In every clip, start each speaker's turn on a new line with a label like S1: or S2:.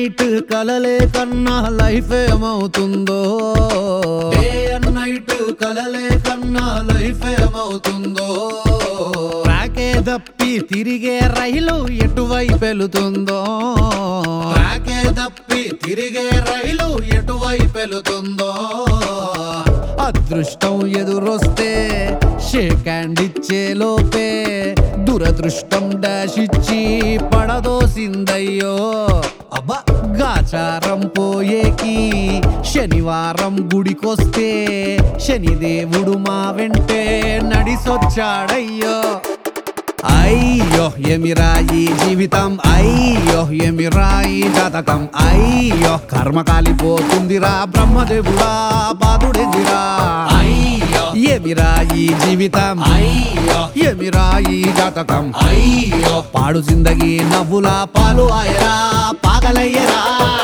S1: night కలలే కన్నా life ఏమవుతుందో డే అండ్ నైట్ కలలే కన్నా లైఫ్ ఏమవుతుందో ట్రాకే తప్పి తిరిగే రైలు ఎటువైపు వెళుతుందో ట్రాకే తప్పి తిరిగే రైలు ఎటువైపు వెళుతుందో అదృష్టం ఎదురొస్తే షేక్ హ్యాండ్ ఇచ్చే లోపే దురదృష్టం డాష్ ఇచ్చి పడదోసిందయ్యో అబ్బా గాచారం పోయేకి శనివారం గుడికొస్తే శనిదేవుడు మా వెంటే నడిసొచ్చాడయ్యో అయ్యో ఎమిరా ఈ జీవితం అయ్యో ఎమిరా ఈ జాతకం అయ్యో కర్మ కాలిపోతుందిరా బ్రహ్మదేవుడా బాధుడెందిరా అయ్యో ఎమిరా ఈ జీవితం అయ్యో ఎమిరా ఈ జాతకం అయ్యో పాడు జిందగీ నవ్వుల పాలు ఆయరా పాగలయ్యరా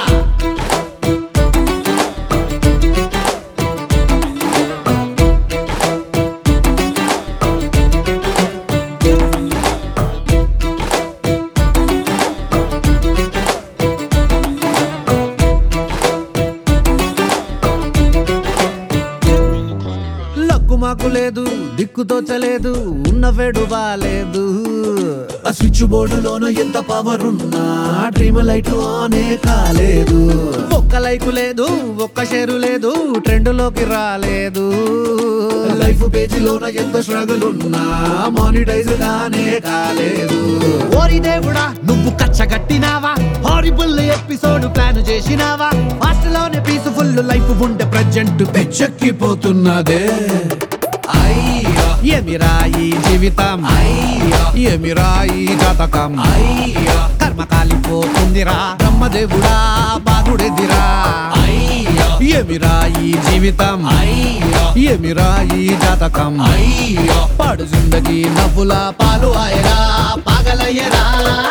S1: లక్కు మాకు లేదు దిక్కు తోచలేదు ఉన్న వేడు బాలేదు ఆ స్విచ్ బోర్డులోన ఎంత పవర్ ఉన్నా డ్రీమ్ లైట్ ఆనే కాలేదు ఒక్క లైకు లేదు ఒక్క షేరు లేదు ట్రెండ్ లోకి రాలేదు లైఫ్ పేజీలోన ఎంత స్ట్రగుల్ ఉన్నా మానిటైజ్ గానే కాలేదు ఓరి దేవుడా నువ్వు కచ్చగట్టినావా హారిబుల్ ఎపిసోడ్ ప్లాన్ చేసినావా ఫాస్ట్ లోనే పీస్ఫుల్ లైఫ్ ఉండే ప్రజెంట్ పెచ్చెక్కిపోతున్నదే అయ్యో ఎమిరా ఈ జీవితం అయ్యో ఎమిరా ఈ జాతకం అయ్యో కర్మ కాలిపోతుందిరా బ్రహ్మదేవుడా బాధుడెదిరా అయ్యో ఎమిరా ఈ జీవితం అయ్యో ఎమిరా ఈ జాతకం అయ్యో పాడు జిందగీ నవ్వుల పాలు ఆయరా పాగలయ్యరా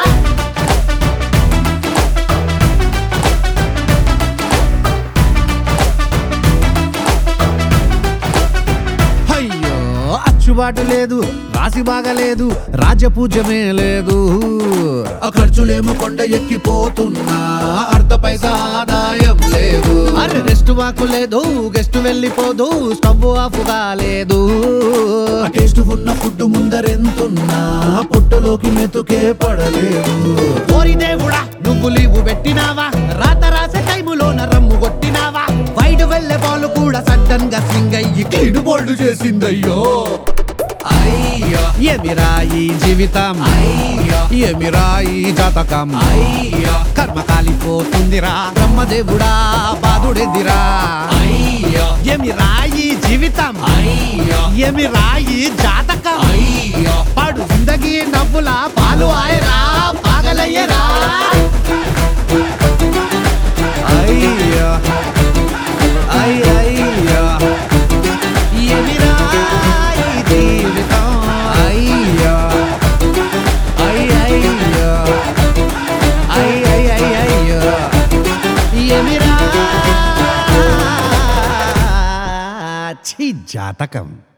S1: అయ్యో అచ్చుబాటు లేదు రాసి బాగలేదు రాజపూజ్యమే లేదు ఆ ఖర్చులేమో కొండ ఎక్కిపోతున్నా అర్ధ పైసా ఆదాయం లేదు అరే రెస్ట్ వాకు లేదు గెస్ట్ వెళ్ళిపోదు స్టవ్ ఆఫ్ కాలేదు టేస్ట్ ఉన్న ఫుడ్ ముందరెంతున్నా పుట్టలోకి మెతుకే పడలేదు ఓరి దేవుడా నువ్వు లీవు పెట్టినావా రాత రాసే టైములోన రమ్ము కొట్టినావా వైడ్ వెళ్ళే బాల్ కూడా సడన్ గా స్వింగ్ అయ్యి క్లీడ్ బోల్డ్ చేసిందయ్యో అయ్యో ఎమిరా ఈ జీవితం అయ్యో ఎమిరా ఈ జాతకం అయ్యో కర్మ కాలిపోతుందిరా బ్రహ్మదేవుడా బాధుడెదిరా అయ్యో ఎమిరా ఈ జీవితం అయ్యో ఎమిరా ఈ జాతకం అయ్యో పాడు జిందగీ నవ్వుల పాలు ఆయరా పాగలయ్యరా అయ్యో అయ్యయ్యో ఎమిరా ఈ జీవితం అయ్యో అయ్యయ్యో అయ్యయ్యయ్యో ఎమిరా ఛీ జాతకం